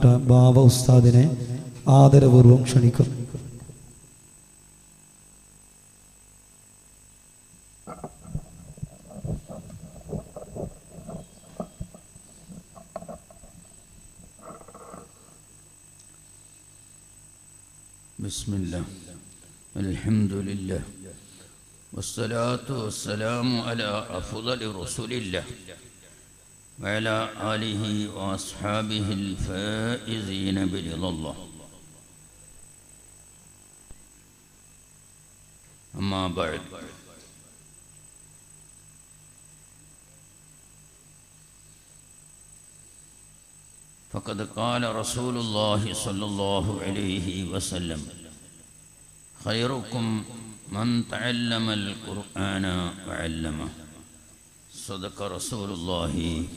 ബഹുമാനപ്പെട്ട ബാബ ഉസ്താദിനെ ആദരപൂർവ്വം ക്ഷണിക്കുന്നു بسم الله الحمد لله والصلاة والسلام على أفضل رسول الله وعلى آله وأصحابه الفائزين برضا الله أما بعد فقد قال رسول الله صلى الله عليه وسلم خيركم من تعلم القرآن وعلمه صدق رسول الله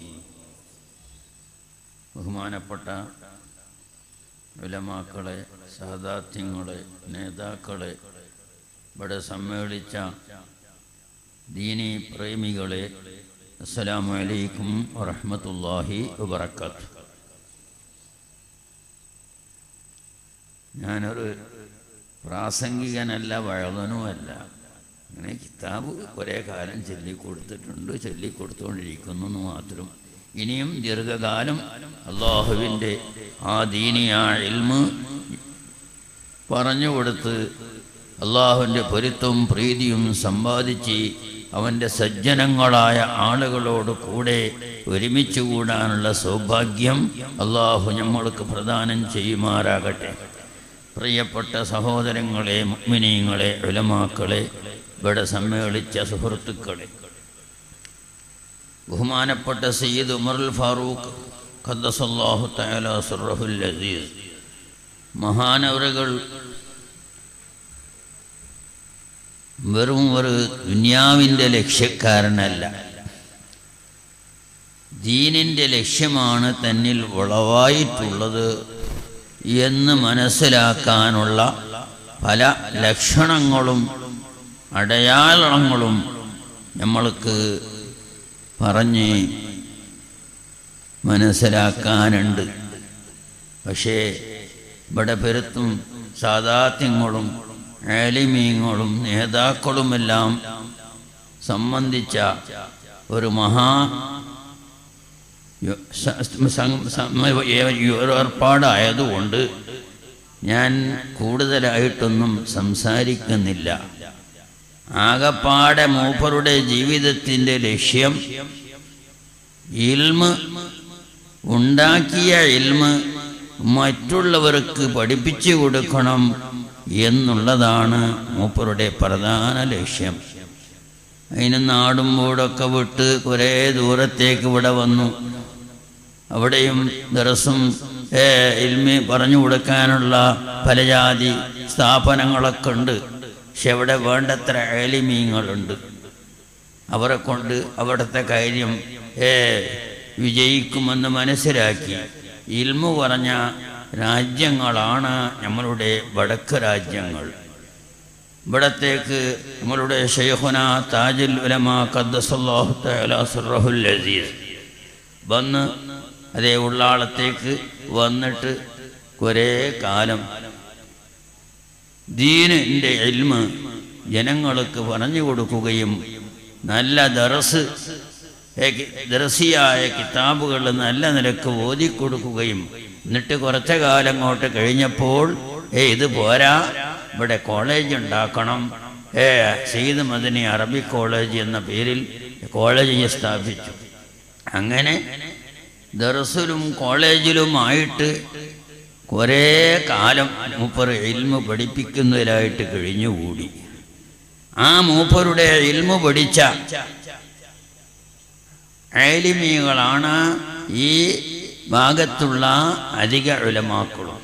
ബഹുമാനപ്പെട്ട വിലമാക്കളെ സഹദാത്യങ്ങളെ നേതാക്കളെ ഇവിടെ സമ്മേളിച്ച ദീനി പ്രേമികളെ അസ്സലാമു അലൈക്കും വറഹ്മത്തുള്ളാഹി വബറകാതുഹു ഞാനൊരു പ്രാസംഗികനല്ല വഴുതനുമല്ല അങ്ങനെ കിതാബ് കുറേ കാലം ചൊല്ലിക്കൊടുത്തിട്ടുണ്ട് ചൊല്ലിക്കൊടുത്തുകൊണ്ടിരിക്കുന്നു എന്ന് മാത്രം ഇനിയും ദീർഘകാലം അള്ളാഹുവിൻ്റെ ആ ദീനിയ ഇൽമ് പറഞ്ഞു കൊടുത്ത് അള്ളാഹുവിൻ്റെ പൊരുത്തവും പ്രീതിയും സമ്പാദിച്ച് അവൻ്റെ സജ്ജനങ്ങളായ ആളുകളോട് കൂടെ ഒരുമിച്ച് കൂടാനുള്ള സൗഭാഗ്യം അള്ളാഹു നമ്മൾക്ക് പ്രദാനം ചെയ്യുമാറാകട്ടെ പ്രിയപ്പെട്ട സഹോദരങ്ങളെ മുഗ്മിനീങ്ങളെ ഉലമാക്കളെ ഇവിടെ സമ്മേളിച്ച സുഹൃത്തുക്കളെ ബഹുമാനപ്പെട്ട സയ്യിദ് ഉമറുൽ ഫാറൂഖ് ഖദ്ദസല്ലാഹു തആല സുറഹുൽ അസീസ് മഹാനവറുകൾ വെറും ഒരു ദുന്യാവിൻ്റെ ലക്ഷ്യക്കാരനല്ല ദീനിൻ്റെ ലക്ഷ്യമാണ് തന്നിൽ ഉളവായിട്ടുള്ളത് എന്ന് മനസ്സിലാക്കാനുള്ള പല ലക്ഷണങ്ങളും അടയാളങ്ങളും നമ്മൾക്ക് പറഞ്ഞ് മനസ്സിലാക്കാനുണ്ട് പക്ഷേ ഇവിടെ പെരുത്തും സാദാത്യങ്ങളും ഏലിമീങ്ങളും നേതാക്കളുമെല്ലാം സംബന്ധിച്ച ഒരു മഹാ ഏർപ്പാടായതുകൊണ്ട് ഞാൻ കൂടുതലായിട്ടൊന്നും സംസാരിക്കുന്നില്ല ആകപ്പാടെ മൂപ്പറുടെ ജീവിതത്തിൻ്റെ ലക്ഷ്യം ഇൽമ് ഉണ്ടാക്കിയ ഇൽമ് മറ്റുള്ളവർക്ക് പഠിപ്പിച്ചു കൊടുക്കണം എന്നുള്ളതാണ് മൂപ്പറുടെ പ്രധാന ലക്ഷ്യം അതിന് നാടും വീടൊക്കെ വിട്ട് കുറേ ദൂരത്തേക്ക് ഇവിടെ വന്നു അവിടെയും ദറസും ഇൽമി പറഞ്ഞു കൊടുക്കാനുള്ള പലജാതി സ്ഥാപനങ്ങളൊക്കെ ഉണ്ട് പക്ഷെ അവിടെ വേണ്ടത്ര ഏലിമീങ്ങളുണ്ട് അവരെ കൊണ്ട് അവിടുത്തെ കാര്യം ഏ വിജയിക്കുമെന്ന് മനസ്സിലാക്കി ഇൽമു പറഞ്ഞ രാജ്യങ്ങളാണ് നമ്മളുടെ വടക്ക് രാജ്യങ്ങൾ ഇവിടത്തേക്ക് നമ്മളുടെ ഷെയ്ഖുന താജുൽ ഉലമ ഖദ്ദസല്ലാഹു തആല സുറഹുൽ അസീസ് വന്ന് അതേ ഉള്ളാളത്തേക്ക് വന്നിട്ട് കുറേ കാലം ദീനിൻ്റെ എൽമ് ജനങ്ങൾക്ക് പറഞ്ഞു കൊടുക്കുകയും നല്ല ദറസ് ദർസിയായ കിതാബുകൾ നല്ല നിലക്ക് ഓതിക്കൊടുക്കുകയും എന്നിട്ട് കുറച്ചു കാലം അങ്ങോട്ട് കഴിഞ്ഞപ്പോൾ ഏ ഇത് പോരാ ഇവിടെ കോളേജ് ഉണ്ടാക്കണം ഏ സീദ് മദനി അറബി കോളേജ് എന്ന പേരിൽ കോളേജ് സ്ഥാപിച്ചു അങ്ങനെ ദർസിലും കോളേജിലുമായിട്ട് കുറേ കാലം മൂപ്പർ ഇൽമു പഠിപ്പിക്കുന്നതിലായിട്ട് കഴിഞ്ഞുകൂടി ആ മൂപ്പരുടെ ഇൽമു പഠിച്ച ഏലിമികളാണ് ഈ ഭാഗത്തുള്ള അധിക ഉലമാക്കളും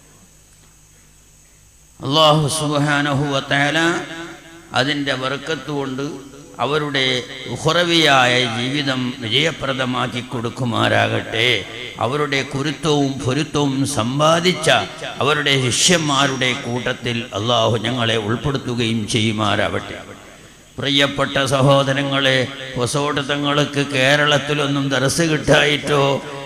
അള്ളാഹു സുബാനഹുവത്തേല അതിൻ്റെ വർക്കത്ത് കൊണ്ട് അവരുടെ ഉഹറവിയായ ജീവിതം വിജയപ്രദമാക്കി കൊടുക്കുമാരാകട്ടെ അവരുടെ കുരുത്തവും പൊരുത്തവും സമ്പാദിച്ച അവരുടെ ശിഷ്യന്മാരുടെ കൂട്ടത്തിൽ അള്ളാഹു ഞങ്ങളെ ഉൾപ്പെടുത്തുകയും ചെയ്യുമാരാവട്ടെ പ്രിയപ്പെട്ട സഹോദരങ്ങളെ പൊസോട്ട് തങ്ങൾക്ക് കേരളത്തിലൊന്നും ദർസ് കിട്ടായിട്ടോ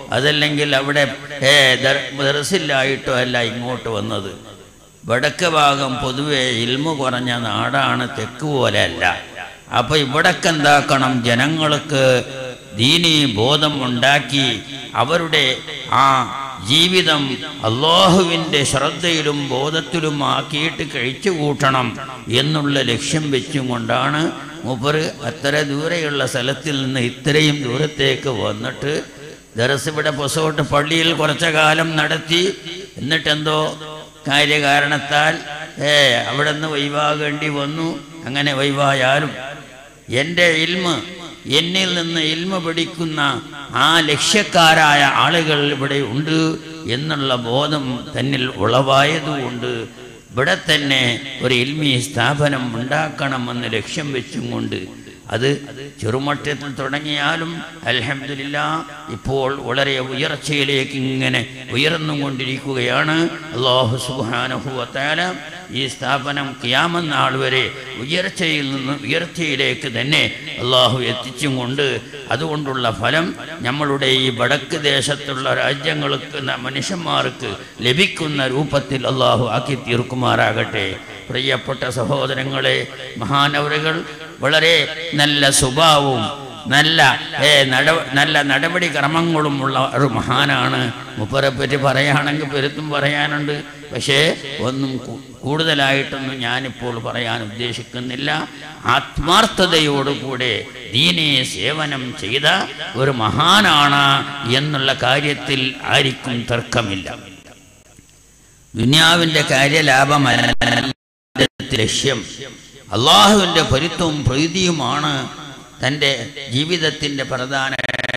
അതല്ലെങ്കിൽ അവിടെ ഏ ദർസില്ലായിട്ടോ അല്ല ഇങ്ങോട്ട് വന്നത് വടക്ക് ഭാഗം പൊതുവെ ഇൽമു കുറഞ്ഞ നാടാണ് തെക്ക് പോലെയല്ല അപ്പൊ ഇവിടൊക്കെ എന്താക്കണം ജനങ്ങൾക്ക് ദീനി ബോധം ഉണ്ടാക്കി അവരുടെ ആ ജീവിതം അള്ളാഹുവിൻ്റെ ശ്രദ്ധയിലും ബോധത്തിലും ആക്കിയിട്ട് കഴിച്ചു കൂട്ടണം എന്നുള്ള ലക്ഷ്യം വെച്ചും കൊണ്ടാണ് മൂപ്പർ അത്ര ദൂരെയുള്ള സ്ഥലത്തിൽ നിന്ന് ഇത്രയും ദൂരത്തേക്ക് വന്നിട്ട് ദറസ് ഇവിടെ പൊസോട്ട് പള്ളിയിൽ കുറച്ച കാലം നടത്തി എന്നിട്ടെന്തോ കാര്യകാരണത്താൽ ഏ അവിടെ നിന്ന് വൈവാകേണ്ടി വന്നു അങ്ങനെ വൈവായാലും എൻ്റെ ഇൽമ് എന്നിൽ നിന്ന് ഇൽമ പഠിക്കുന്ന ആ ലക്ഷ്യക്കാരായ ആളുകൾ ഇവിടെ ഉണ്ട് എന്നുള്ള ബോധം തന്നിൽ ഉളവായതുകൊണ്ട് ഇവിടെ തന്നെ ഒരു ഇൽമി സ്ഥാപനം ഉണ്ടാക്കണമെന്ന് ലക്ഷ്യം വെച്ചും കൊണ്ട് അത് ചെറുമട്ടത്തിൽ തുടങ്ങിയാലും അൽഹംദുലില്ല ഇപ്പോൾ വളരെ ഉയർച്ചയിലേക്ക് ഇങ്ങനെ ഉയർന്നുകൊണ്ടിരിക്കുകയാണ് അള്ളാഹു സുബാനഹുവത്താല ഈ സ്ഥാപനം കിയാമനാൾ വരെ ഉയർച്ചയിൽ നിന്ന് ഉയർച്ചയിലേക്ക് തന്നെ അള്ളാഹു എത്തിച്ചും കൊണ്ട് അതുകൊണ്ടുള്ള ഫലം നമ്മളുടെ ഈ വടക്ക് ദേശത്തുള്ള രാജ്യങ്ങൾക്ക് ന- മനുഷ്യന്മാർക്ക് ലഭിക്കുന്ന രൂപത്തിൽ അള്ളാഹു ആക്കി തീർക്കുമാറാകട്ടെ പ്രിയപ്പെട്ട സഹോദരങ്ങളെ മഹാനവറുകൾ വളരെ നല്ല സ്വഭാവവും നല്ല ഏ, നട നല്ല നടപടി ക്രമങ്ങളുമുള്ള ഒരു മഹാനാണ് മുപ്പരെ പറ്റി പറയുകയാണെങ്കിൽ പെരുത്തും പറയാനുണ്ട് പക്ഷേ ഒന്നും കൂ- കൂടുതലായിട്ടൊന്നും ഞാനിപ്പോൾ പറയാൻ ഉദ്ദേശിക്കുന്നില്ല ആത്മാർത്ഥതയോടുകൂടെ ദീനെ സേവനം ചെയ്ത ഒരു മഹാനാണ് എന്നുള്ള കാര്യത്തിൽ ആർക്കും തർക്കമില്ല ദുനിയാവിൻ്റെ കാര്യലാഭമല്ല ലക്ഷ്യം അള്ളാഹുവിൻ്റെ പൊരുത്തവും പ്രീതിയുമാണ് തൻ്റെ ജീവിതത്തിൻ്റെ പ്രധാന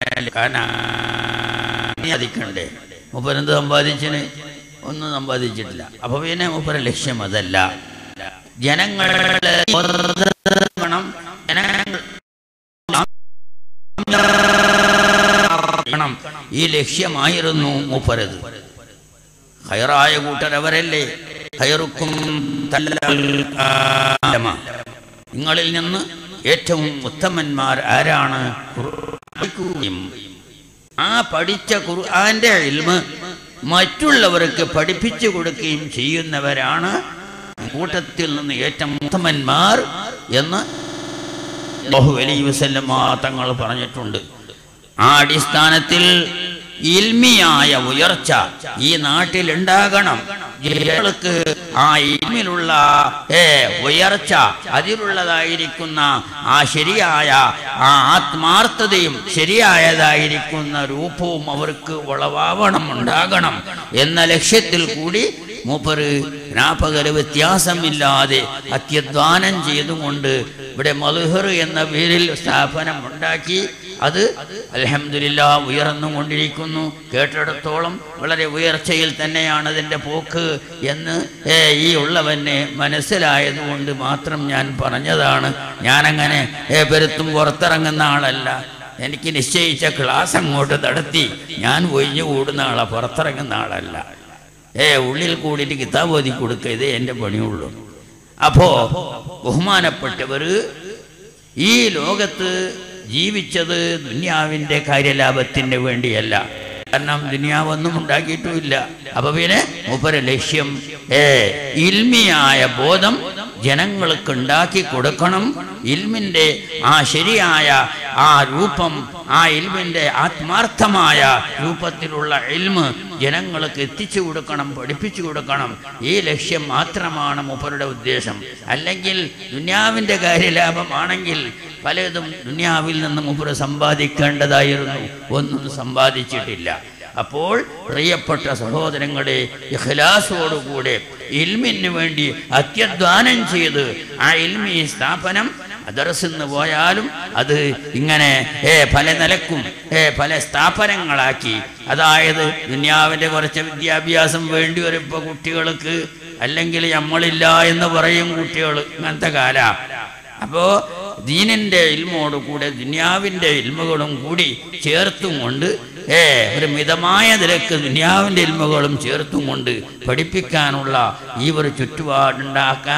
സാധിക്കണ്ടേ മുപ്പരെന്ത് സമ്പാദിച്ചിന് ഒന്നും സമ്പാദിച്ചിട്ടില്ല അപ്പൊ പിന്നെ മുപ്പര ലക്ഷ്യം അതല്ല ജനങ്ങളെ ബോധവൽക്കരണം, ജനങ്ങൾ ണം. ഈ ലക്ഷ്യമായിരുന്നു മൂപ്പരത് ഹയറായ കൂട്ടരവരല്ലേ ഹയറുക്കും നിങ്ങളിൽ നിന്ന് ഏറ്റവും ഉത്തമന്മാർ ആരാണ് ഖുർആൻ. ആ പഠിച്ച ഖുർആന്റെ ഇൽമ് മറ്റുള്ളവർക്ക് പഠിപ്പിച്ചു കൊടുക്കുകയും ചെയ്യുന്നവരാണ് കൂട്ടത്തിൽ നിന്ന് ഏറ്റവും ഉത്തമന്മാർ എന്ന് അല്ലാഹു അലൈഹി വസല്ലമ തങ്ങൾ പറഞ്ഞിട്ടുണ്ട് ആ അടിസ്ഥാനത്തിൽ ഇൽമിയായ ഉയർച്ച ഈ നാട്ടിൽ ഉണ്ടാകണം ജനങ്ങൾക്ക് ആ ഇൽമിലുള്ള ഏ ഉയർച്ച അതിലുള്ളതായിരിക്കുന്ന ആ ശരിയായ ആ ആത്മാർത്ഥതയും ശരിയായതായിരിക്കുന്ന രൂപവും അവർക്ക് ഉളവാവണം ഉണ്ടാകണം എന്ന ലക്ഷ്യത്തിൽ കൂടി മൂപ്പര് രാപ്പകല് വ്യത്യാസമില്ലാതെ അത്യധ്വാനം ചെയ്തുകൊണ്ട് ഇവിടെ മധുഹർ എന്ന പേരിൽ സ്ഥാപനം ഉണ്ടാക്കി അത് അലഹമില്ല ഉയർന്നുകൊണ്ടിരിക്കുന്നു കേട്ടിടത്തോളം വളരെ ഉയർച്ചയിൽ തന്നെയാണ് അതിൻ്റെ പോക്ക് എന്ന് ഏ, ഈ ഉള്ളവന് മനസ്സിലായതുകൊണ്ട് മാത്രം ഞാൻ പറഞ്ഞതാണ് ഞാനങ്ങനെ ഏ, പെരുത്തും പുറത്തിറങ്ങുന്ന ആളല്ല എനിക്ക് നിശ്ചയിച്ച ക്ലാസ് അങ്ങോട്ട് നടത്തി ഞാൻ ഒഴിഞ്ഞു കൂടുന്ന ആളാ പുറത്തിറങ്ങുന്ന ആളല്ല ഏ ഉള്ളിൽ കൂടിയിട്ട് കിതാബ് ഓതി കൊടുക്കുക ഇതേ എൻ്റെ പണിയുള്ളൂ അപ്പോ ബഹുമാനപ്പെട്ടവർ ഈ ലോകത്ത് ജീവിച്ചത് ദുന്യാവിൻ്റെ കാര്യലാഭത്തിന് വേണ്ടിയല്ല കാരണം ദുനിയാവൊന്നും ഉണ്ടാക്കിയിട്ടുമില്ല അപ്പൊ പിന്നെ മൂപ്പര ലക്ഷ്യം ഏ ഇൽമിയായ ബോധം ജനങ്ങൾക്ക് ഉണ്ടാക്കി കൊടുക്കണം ഇൽമിൻ്റെ ആ ശരിയായ ആ രൂപം ആ ഇൽമിൻ്റെ ആത്മാർത്ഥമായ രൂപത്തിലുള്ള ഇൽമ് ജനങ്ങൾക്ക് എത്തിച്ചു കൊടുക്കണം പഠിപ്പിച്ചു കൊടുക്കണം ഈ ലക്ഷ്യം മാത്രമാണ് മൂപ്പരുടെ ഉദ്ദേശം അല്ലെങ്കിൽ ദുന്യാവിൻ്റെ കാര്യലാഭമാണെങ്കിൽ പലതും ദുന്യാവിൽ നിന്ന് മൂപ്പര് സമ്പാദിക്കേണ്ടതായിരുന്നു ഒന്നും സമ്പാദിച്ചിട്ടില്ല അപ്പോൾ പ്രിയപ്പെട്ട സഹോദരങ്ങളെ ഇഖ്ലാസോടുകൂടെ ഇൽമിന് വേണ്ടി അത്യധ്വാനം ചെയ്ത് ആ ഇൽമി സ്ഥാപനം ദർസിന്ന് പോയാലും അത് ഇങ്ങനെ ഏ പല നിലക്കും ഏ പല സ്ഥാപനങ്ങളാക്കി അതായത് ദുന്യാവിൻ്റെ കുറച്ച് വിദ്യാഭ്യാസം വേണ്ടി വരും ഇപ്പോൾ കുട്ടികൾക്ക് അല്ലെങ്കിൽ നമ്മളില്ല എന്ന് പറയും കുട്ടികൾ ഇങ്ങനത്തെ കാല അപ്പോ ദീനിന്റെ ഇൽമോട് കൂടെ ദുനിയാവിന്റെ ഇൽമുകളും കൂടി ചേർത്തും കൊണ്ട് ഏ ഒരു മിതമായ നിലക്ക് ദുനിയാവിന്റെ ഇൽമുകളും ചേർത്തും കൊണ്ട് പഠിപ്പിക്കാനുള്ള ഈ ഒരു ചുറ്റുപാടുണ്ടാക്കാൻ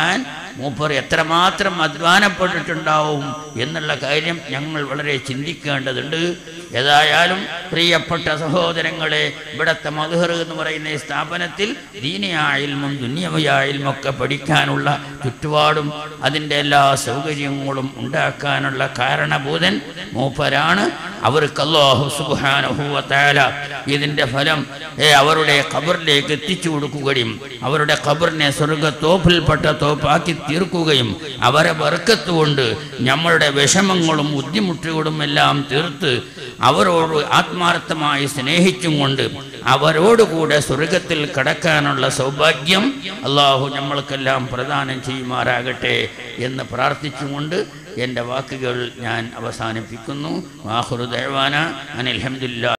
മൂപ്പർ എത്രമാത്രം അധ്വാനപ്പെട്ടിട്ടുണ്ടാവും എന്നുള്ള കാര്യം ഞങ്ങൾ വളരെ ചിന്തിക്കേണ്ടതുണ്ട് ഏതായാലും പ്രിയപ്പെട്ട സഹോദരങ്ങളെ ഇവിടുത്തെ മധുഹർ എന്ന് പറയുന്ന ഈ സ്ഥാപനത്തിൽ ദീനിയായിൽമും ദുന്യവയായിൽമും ഒക്കെ പഠിക്കാനുള്ള ചുറ്റുപാടും അതിൻ്റെ എല്ലാ സൗകര്യങ്ങളും ഉണ്ടാക്കാനുള്ള കാരണഭൂതൻ മൂപ്പരാണ് അവർക്ക് അല്ലാഹു സുബ്ഹാനഹു വ തആല ഇതിൻ്റെ ഫലം ഏ, അവരുടെ ഖബറിലേക്ക് എത്തിച്ചു കൊടുക്കുകയും അവരുടെ ഖബറിനെ സ്വർഗത്തോപ്പിൽപ്പെട്ട തോപ്പാക്കി തീർക്കുകയും അവരെ ബർക്കത്ത് കൊണ്ട് നമ്മളുടെ വിഷമങ്ങളും ബുദ്ധിമുട്ടുകളും എല്ലാം തീർത്ത് അവരോട് ആത്മാർത്ഥമായി സ്നേഹിച്ചും കൊണ്ട് അവരോടുകൂടെ സ്വർഗത്തിൽ കടക്കാനുള്ള സൗഭാഗ്യം അള്ളാഹു നമ്മൾക്കെല്ലാം പ്രദാനം ചെയ്യുമാറാകട്ടെ എന്ന് പ്രാർത്ഥിച്ചുകൊണ്ട് എൻ്റെ വാക്കുകൾ ഞാൻ അവസാനിപ്പിക്കുന്നു വാഹുറുദേവാന അനിൽഹമില്ല